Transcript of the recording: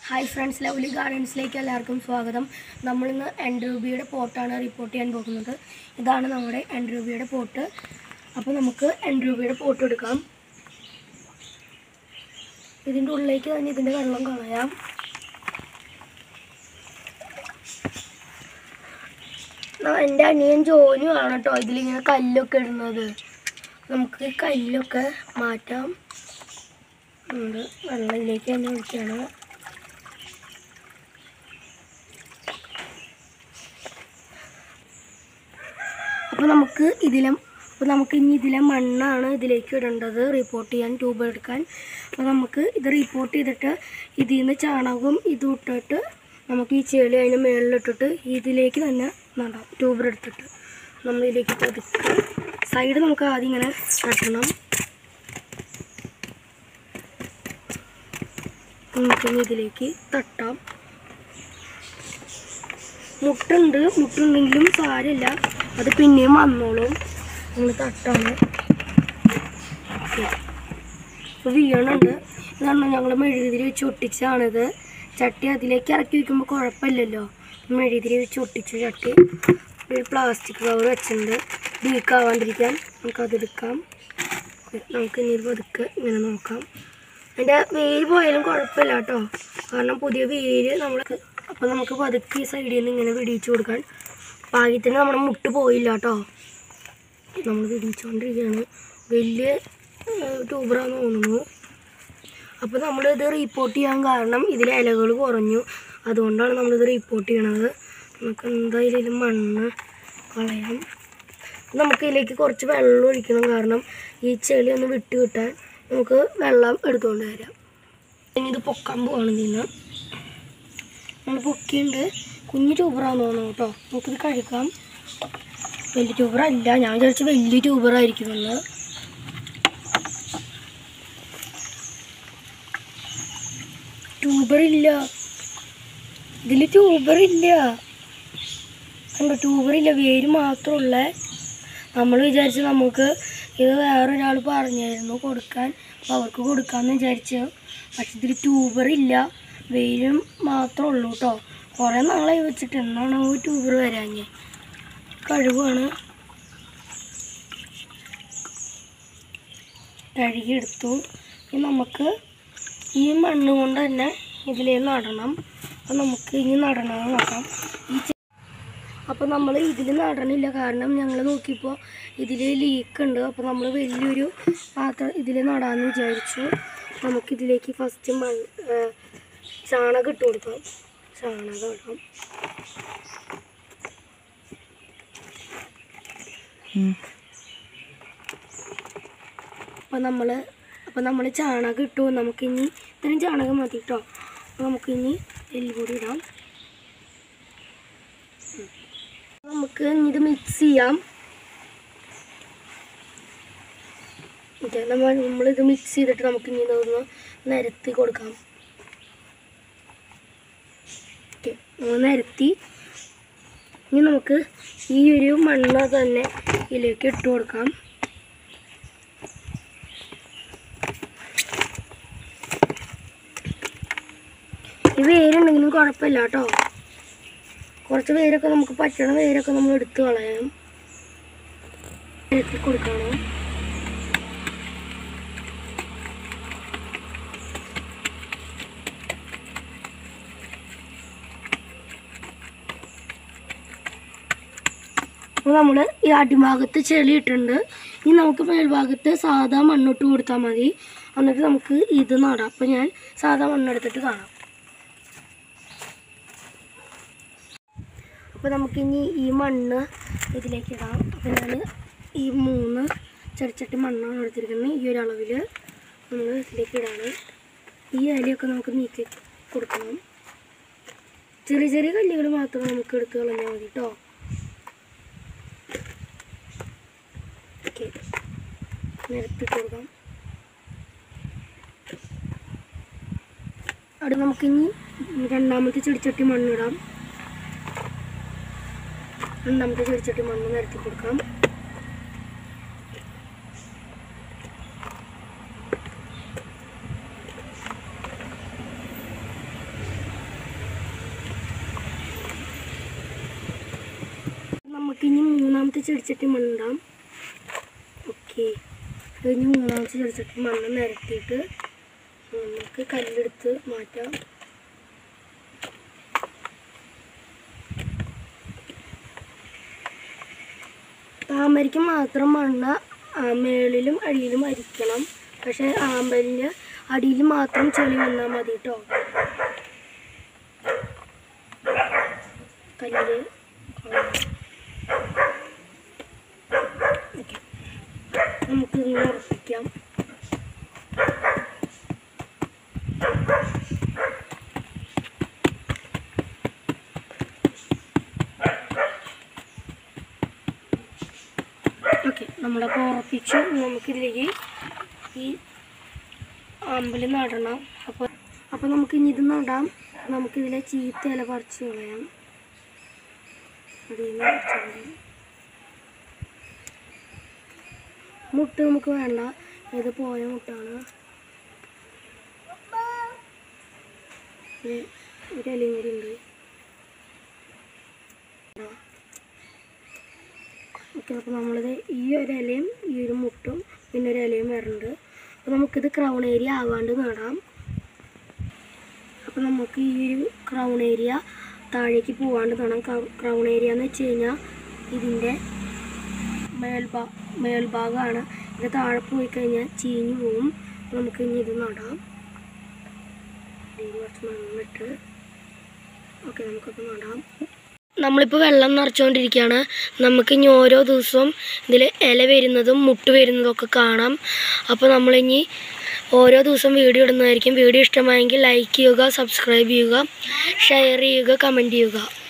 Hi friends lovely ഗാർഡൻസിലേക്ക് എല്ലാവർക്കും സ്വാഗതം നമ്മളിന്ന് എൻഡ്രൂബിയുടെ പോട്ടാണ് റിപ്പോർട്ട് ചെയ്യാൻ പോകുന്നത് ഇതാണ് നമ്മുടെ എൻഡ്രൂബിയുടെ പോട്ട് അപ്പോൾ നമുക്ക് എൻഡ്രൂബിയുടെ പോട്ട് എടുക്കാം ഇതിൻ്റെ ഉള്ളിലേക്ക് തന്നെ ഇതിൻ്റെ വെള്ളം കളയാം ന- എൻ്റെ അനിയൻ ജോനു ആണ് കേട്ടോ ഇതിലിങ്ങനെ കല്ലൊക്കെ ഇടുന്നത് നമുക്ക് ഈ കല്ലൊക്കെ മാറ്റാം ഉണ്ട് വെള്ളം ഇതിലേക്ക് തന്നെ ഒഴിക്കുകയാണ് അപ്പോൾ നമുക്ക് ഇതിലെ അപ്പോൾ നമുക്ക് ഇനി ഇതിലെ മണ്ണാണ് ഇതിലേക്ക് ഇടേണ്ടത് റിപ്പോർട്ട് ചെയ്യാൻ ട്യൂബ് എടുക്കാൻ അപ്പോൾ നമുക്ക് ഇത് റിപ്പോർട്ട് ചെയ്തിട്ട് ഇതിൽ നിന്ന് ചാണകവും ഇതും ഇട്ടിട്ട് നമുക്ക് ഈ ചെളി അതിന് മുകളിലിട്ടിട്ട് ഇതിലേക്ക് തന്നെ നടാം ട്യൂബർ എടുത്തിട്ട് നമ്മൾ ഇതിലേക്ക് പതുക്കെ സൈഡ് നമുക്ക് ആദ്യം ഇങ്ങനെ നട്ടണം നമുക്കിനി ഇതിലേക്ക് തട്ടാം മുട്ടുണ്ട് മുട്ടുണ്ടെങ്കിലും സാരമില്ല അത് പിന്നെയും വന്നോളും നമ്മൾ തട്ടാണ് ഇപ്പോൾ വീണുണ്ട് ഇതാണ് ഞങ്ങൾ മെഴുകുതിരി വെച്ച് ഒട്ടിച്ചതാണിത് ചട്ടി അതിലേക്ക് ഇറക്കി വയ്ക്കുമ്പോൾ കുഴപ്പമില്ലല്ലോ മെഴുകുതിരി വെച്ച് ഒട്ടിച്ച ചട്ടി ഒരു പ്ലാസ്റ്റിക് കവർ വെച്ചിട്ടുണ്ട് ലീക്കാവാണ്ടിരിക്കാൻ നമുക്കതെടുക്കാം നമുക്ക് ഇനി ഇത് പതുക്കെ ഇങ്ങനെ നോക്കാം അതിൻ്റെ വേര് പോയാലും കുഴപ്പമില്ല കേട്ടോ കാരണം പുതിയ വേര് നമ്മൾ അപ്പോൾ നമുക്ക് പതുക്കെ ഈ സൈഡിൽ നിന്ന് ഇങ്ങനെ വിടിയിച്ചു കൊടുക്കാൻ പാകത്തിന് നമ്മുടെ മുട്ട് പോയില്ല കേട്ടോ നമ്മൾ വിടിയിച്ചുകൊണ്ടിരിക്കുകയാണ് വലിയ ട്യൂബറാന്ന് തോന്നുന്നു അപ്പോൾ നമ്മളിത് റിപ്പോർട്ട് ചെയ്യാൻ കാരണം ഇതിലെ ഇലകൾ കുറഞ്ഞു അതുകൊണ്ടാണ് നമ്മളിത് റിപ്പോർട്ട് ചെയ്യണത് നമുക്ക് എന്തായാലും മണ്ണ് കളയാം നമുക്ക് ഇതിലേക്ക് കുറച്ച് വെള്ളം ഒഴിക്കണം കാരണം ഈ ചെളി ഒന്ന് വിട്ട് കിട്ടാൻ നമുക്ക് വെള്ളം എടുത്തുകൊണ്ട് വരാം ഇനി ഇത് പൊക്കാൻ പോവാണ് നിന്ന് നമ്മൾ പൊക്കിയുണ്ട് കുഞ്ഞു ട്യൂബറാന്ന് തോന്നുന്നു കേട്ടോ നമുക്കിത് കഴിക്കാം വലിയ ട്യൂബറല്ല ഞാൻ വിചാരിച്ചു വലിയ ട്യൂബറായിരിക്കുമെന്ന് ട്യൂബറില്ല ഇതിൽ ട്യൂബറില്ല കണ്ടോ ട്യൂബറില്ല വേര് മാത്രമുള്ള നമ്മൾ വിചാരിച്ചു നമുക്ക് ഇത് വേറൊരാൾ പറഞ്ഞായിരുന്നു കൊടുക്കാൻ അപ്പോൾ അവർക്ക് കൊടുക്കാമെന്ന് വിചാരിച്ചു പക്ഷെ ഇതിൽ ട്യൂബറില്ല വേരും മാത്രമേ ഉള്ളൂ കേട്ടോ കുറേ നാളായി വെച്ചിട്ട് എന്നാണ് ഒരു ട്യൂബർ വരാഞ്ഞ് കഴിവാണ് കഴുകിയെടുത്തു ഇനി നമുക്ക് ഈ മണ്ണ് കൊണ്ട് തന്നെ ഇതിലേ നടണം അപ്പം നമുക്ക് ഇനി നടണമെന്ന് നോക്കാം ഈ ചെ- അപ്പോൾ നമ്മൾ ഇതിൽ നടണില്ല കാരണം ഞങ്ങൾ നോക്കിയപ്പോൾ ഇതിൽ ലീക്ക് ഉണ്ട് അപ്പോൾ നമ്മൾ വലിയൊരു പാത്രം ഇതിൽ നടാമെന്ന് വിചാരിച്ചു നമുക്കിതിലേക്ക് ഫസ്റ്റ് മണ്ണ് ഏ, ചാണകം ഇട്ട് കൊടുക്കാം ചാണകം ഇടാം അപ്പോൾ നമ്മൾ അപ്പോൾ നമ്മൾ ചാണകം ഇട്ടു നമുക്കിനി ഇത്രയും ചാണകം മതി കേട്ടോ അപ്പോൾ നമുക്കിനി എല്ലുപൊടി ഇടാം ഉം. നമുക്ക് ഇനി ഇത് മിക്സ് ചെയ്യാം ഓക്കെ നമ്മൾ നമ്മളിത് മിക്സ് ചെയ്തിട്ട് നമുക്ക് ഇനി ഇതൊന്ന് നിരത്തി കൊടുക്കാം ഓക്കെ നമ്മൾ നിരത്തി ഇനി നമുക്ക് ഈ ഒരു മണ്ണ് തന്നെ ഇതിലേക്ക് ഇട്ട് കൊടുക്കാം ഈ വേരുണ്ടെങ്കിലും കുഴപ്പമില്ല കേട്ടോ കുറച്ച് വേരൊക്കെ നമുക്ക് പറ്റണ വേരൊക്കെ നമ്മൾ എടുത്ത് കളയാം എടുത്ത് കൊടുക്കണം അപ്പോൾ നമ്മൾ ഈ അടിഭാഗത്ത് ചെളി ഇട്ടിട്ടുണ്ട് ഇനി നമുക്ക് മേൽഭാഗത്ത് സാധാ മണ്ണിട്ട് കൊടുത്താൽ മതി എന്നിട്ട് നമുക്ക് ഇത് നടാം അപ്പോൾ ഞാൻ സാധാ മണ്ണെടുത്തിട്ട് കാണാം അപ്പോൾ നമുക്കിനി ഈ മണ്ണ് ഇതിലേക്ക് ഇടാം അപ്പോൾ ഞാൻ ഈ മൂന്ന് ചെടിച്ചട്ടി മണ്ണാണ് എടുത്തിരിക്കുന്നത് ഈ ഒരു അളവിൽ നമ്മൾ ഇതിലേക്ക് ഇടാണ് ഈ ഇലയൊക്കെ നമുക്ക് നീക്കി കൊടുക്കണം ചെറിയ ചെറിയ കല്ലുകൾ മാത്രം നമുക്ക് എടുത്ത് കളഞ്ഞാൽ മതി കേട്ടോ ഓക്കെ നിരത്തി കൊടുക്കാം അവിടെ നമുക്കിനി രണ്ടാമത്തെ ചെടിച്ചട്ടി മണ്ണിടാം രണ്ടാമത്തെ ചെടിച്ചട്ടി മണ്ണ് നിരത്തി കൊടുക്കാം നമുക്ക് ഇനി മൂന്നാമത്തെ ചെടിച്ചട്ടി മണ്ണിടാം ഓക്കെ കഴിഞ്ഞ് മൂന്നാമത്തെ ചെടിച്ചട്ടി മണ്ണ് നിരത്തിയിട്ട് നമുക്ക് കല്ലെടുത്ത് മാറ്റാം താമരയ്ക്ക് മാത്രം മണ്ണ് ആ, മേളിലും അടിയിലും അരിക്കണം പക്ഷെ ആമ്പലിന് അടിയിൽ മാത്രം ചെളി വന്നാൽ മതി കേട്ടോ കല്ല് ഓക്കെ നമുക്ക് ഇങ്ങനെ ഉറപ്പിക്കാം ഓക്കെ നമ്മളപ്പോൾ ഉറപ്പിച്ചു നമുക്കിതിലേക്ക് ഈ അമ്പൽ നടണം അപ്പോൾ അപ്പോൾ നമുക്ക് ഇനി ഇത് നടാം നമുക്കിതിലെ ചീത്ത ഇല പറിച്ച് കളയാം അതിൽ നിന്ന് പറിച്ച് കളയാം മുട്ട നമുക്ക് വേണ്ട ഇത് പോയ മുട്ടാണ് ഒരു ഒരു ഇലയും കൂടി ഉണ്ട് ഓക്കെ അപ്പോൾ നമ്മളിത് ഈ ഒരു ഇലയും ഈ ഒരു മുട്ടും പിന്നെ ഒരു ഇലയും വരുന്നുണ്ട് അപ്പോൾ നമുക്കിത് ക്രൗൺ ഏരിയ ആവാണ്ട് നടാം അപ്പോൾ നമുക്ക് ഈ ഒരു ക്രൗൺ ഏരിയ താഴേക്ക് പോവാണ്ട് നടാം ക്രൗൺ ഏരിയ എന്ന് വെച്ച് കഴിഞ്ഞാൽ ഇതിൻ്റെ മേൽഭാ മേൽഭാഗമാണ് ഇത് താഴെ പോയി കഴിഞ്ഞാൽ ചീഞ്ഞു പോവും അപ്പോൾ നമുക്ക് ഇനി ഇത് നടാം ഇതിൽ കുറച്ച് മണ്ണിട്ട് ഓക്കെ നമുക്കപ്പോൾ നടാം നമ്മളിപ്പോൾ വെള്ളം നിറച്ചുകൊണ്ടിരിക്കുകയാണ് നമുക്ക് ഇനി ഓരോ ദിവസവും ഇതിൽ ഇല വരുന്നതും മുട്ട് വരുന്നതും ഒക്കെ കാണാം അപ്പോൾ നമ്മളിനി ഓരോ ദിവസം വീഡിയോ ഇടുന്നതായിരിക്കും വീഡിയോ ഇഷ്ടമായെങ്കിൽ ലൈക്ക് ചെയ്യുക സബ്സ്ക്രൈബ് ചെയ്യുക ഷെയർ ചെയ്യുക കമൻറ്റ് ചെയ്യുക